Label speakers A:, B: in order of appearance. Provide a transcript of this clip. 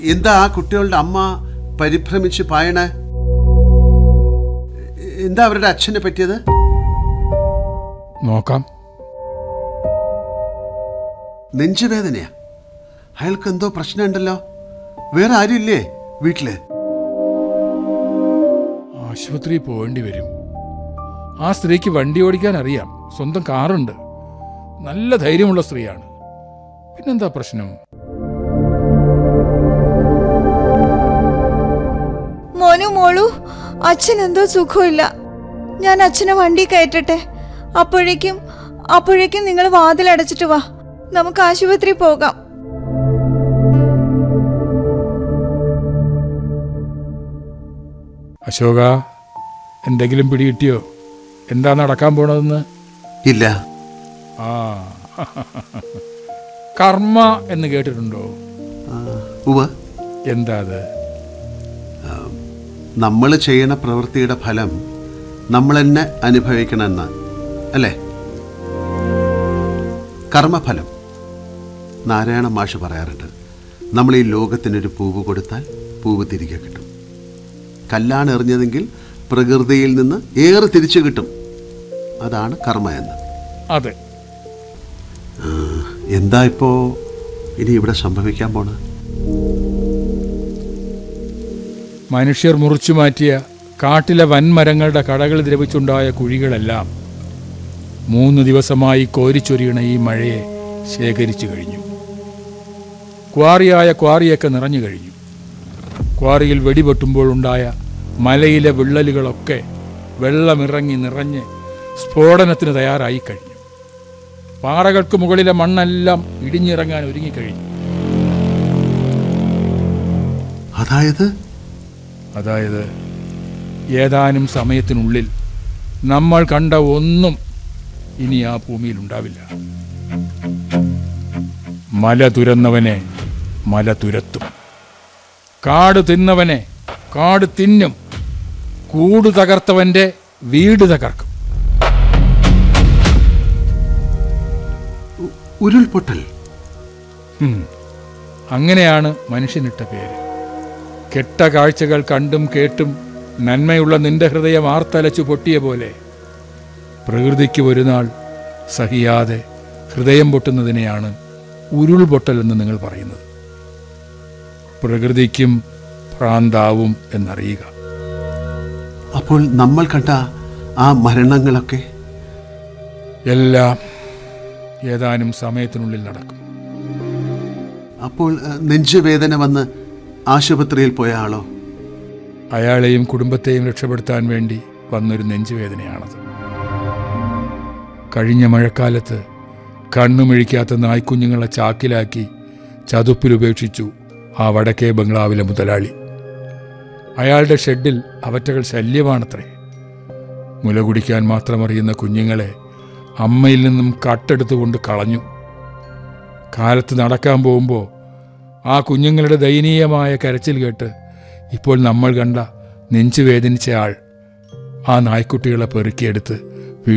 A: എന്താ ആ കുട്ടികളുടെ അമ്മ പരിഭ്രമിച്ച് പായണേ എന്താ അവരുടെ അച്ഛനെ പറ്റിയത്
B: നോക്കാം
A: നെഞ്ചുവേദനയാ അയാൾക്ക് എന്തോ പ്രശ്നമുണ്ടല്ലോ വേറെ ആരും ഇല്ലേ വീട്ടില്
B: ആശുപത്രിയിൽ പോകേണ്ടി വരും ആ സ്ത്രീക്ക് വണ്ടി ഓടിക്കാൻ അറിയാം സ്വന്തം കാറുണ്ട് നല്ല ധൈര്യമുള്ള സ്ത്രീയാണ് പിന്നെന്താ പ്രശ്നം
C: മോനു മോളു അച്ഛൻ എന്തോ സുഖമില്ല ഞാൻ അച്ഛനെ വണ്ടി കയറ്റട്ടെ അപ്പോഴേക്കും അപ്പോഴേക്കും നിങ്ങൾ വാതിലടച്ചിട്ട് വാ നമുക്ക് ആശുപത്രി പോകാം
B: അശോക എന്തെങ്കിലും പിടികിട്ടിയോ എന്താ നടക്കാൻ പോണതെന്ന്
A: ഇല്ല
B: ആ കർമ്മ എന്ന് കേട്ടിട്ടുണ്ടോ
A: ആ, ഉവ്വ്
B: എന്താ അത്
A: നമ്മൾ ചെയ്യണ പ്രവൃത്തിയുടെ ഫലം നമ്മൾ തന്നെ അനുഭവിക്കണമെന്ന് അല്ലേ കർമ്മഫലം നാരായണ മാഷ് പറയാറുണ്ട് നമ്മൾ ഈ ലോകത്തിനൊരു പൂവ് കൊടുത്താൽ പൂവ് തിരികെ കിട്ടും കല്ലാണ് എറിഞ്ഞതെങ്കിൽ പ്രകൃതിയിൽ നിന്ന് ഏറെ തിരിച്ചു കിട്ടും അതാണ് കർമ്മ എന്ന്
B: അതെ
A: എന്താ ഇപ്പോ ഇനി ഇവിടെ സംഭവിക്കാൻ പോണത്
B: മനുഷ്യർ മുറിച്ചു മാറ്റിയ കാട്ടിലെ വൻമരങ്ങളുടെ കടകൾ ദ്രവിച്ചുണ്ടായ കുഴികളെല്ലാം മൂന്ന് ദിവസമായി കോരിച്ചൊരിയണ ഈ മഴയെ ശേഖരിച്ചു കഴിഞ്ഞു ക്വാറിയായ ക്വാറിയൊക്കെ നിറഞ്ഞു കഴിഞ്ഞു ക്വാറിയിൽ വെടിപൊട്ടുമ്പോഴുണ്ടായ മലയിലെ വിള്ളലുകളൊക്കെ വെള്ളമിറങ്ങി നിറഞ്ഞ് സ്ഫോടനത്തിന് തയ്യാറായി കഴിഞ്ഞു പാറകൾക്ക് മുകളിലെ മണ്ണെല്ലാം ഇടിഞ്ഞിറങ്ങാൻ ഒരുങ്ങിക്കഴിഞ്ഞു
A: അതായത്
B: അതായത് ഏതാനും സമയത്തിനുള്ളിൽ നമ്മൾ കണ്ട ഒന്നും ഇനി ആ ഭൂമിയിൽ ഉണ്ടാവില്ല മല തുരന്നവനെ മല തുരത്തും കാട് തിന്നവനെ കാട് തിന്നും കൂട് തകർത്തവന്റെ വീട് തകർക്കും
A: ഉരുൾപൊട്ടൽ
B: ഉം. അങ്ങനെയാണ് മനുഷ്യനിട്ട പേര് കെട്ട കാഴ്ചകൾ കണ്ടും കേട്ടും നന്മയുള്ള നിന്റെ ഹൃദയം ആർത്തലച്ചു പൊട്ടിയ പോലെ പ്രകൃതിക്ക് ഒരു നാൾ സഹിയാതെ ഹൃദയം പൊട്ടുന്നതിനെയാണ് ഉരുൾപൊട്ടൽ എന്ന് നിങ്ങൾ പറയുന്നത് പ്രകൃതിക്കും ഭ്രാന്താവും എന്നറിയുക
A: അപ്പോൾ നമ്മൾ കണ്ട ആ മരണങ്ങളൊക്കെ
B: എല്ലാം ഏതാനും സമയത്തിനുള്ളിൽ നടക്കും
A: അപ്പോൾ അഹ്, നെഞ്ചുവേദന വന്ന് ആശുപത്രിയിൽ പോയ ആളോ
B: അയാളെയും കുടുംബത്തെയും രക്ഷപ്പെടുത്താൻ വേണ്ടി വന്നൊരു നെഞ്ചുവേദനയാണത് കഴിഞ്ഞ മഴക്കാലത്ത് കണ്ണുമിഴിക്കാത്ത നായ്ക്കുഞ്ഞുങ്ങളെ ചാക്കിലാക്കി ചതുപ്പിലുപേക്ഷിച്ചു ആ വടക്കേ ബംഗ്ലാവിലെ മുതലാളി അയാളുടെ ഷെഡിൽ അവറ്റകൾ ശല്യമാണത്രേ മുല കുടിക്കാൻ മാത്രമറിയുന്ന കുഞ്ഞുങ്ങളെ അമ്മയിൽ നിന്നും കട്ടെടുത്തുകൊണ്ട് കളഞ്ഞു കാലത്ത് നടക്കാൻ പോകുമ്പോൾ ആ കുഞ്ഞുങ്ങളുടെ ദയനീയമായ കരച്ചിൽ കേട്ട് ഇപ്പോൾ നമ്മൾ കണ്ട നെഞ്ചു വേദനിച്ച ആൾ ആ നായ്ക്കുട്ടികളെ പെറുക്കിയെടുത്ത്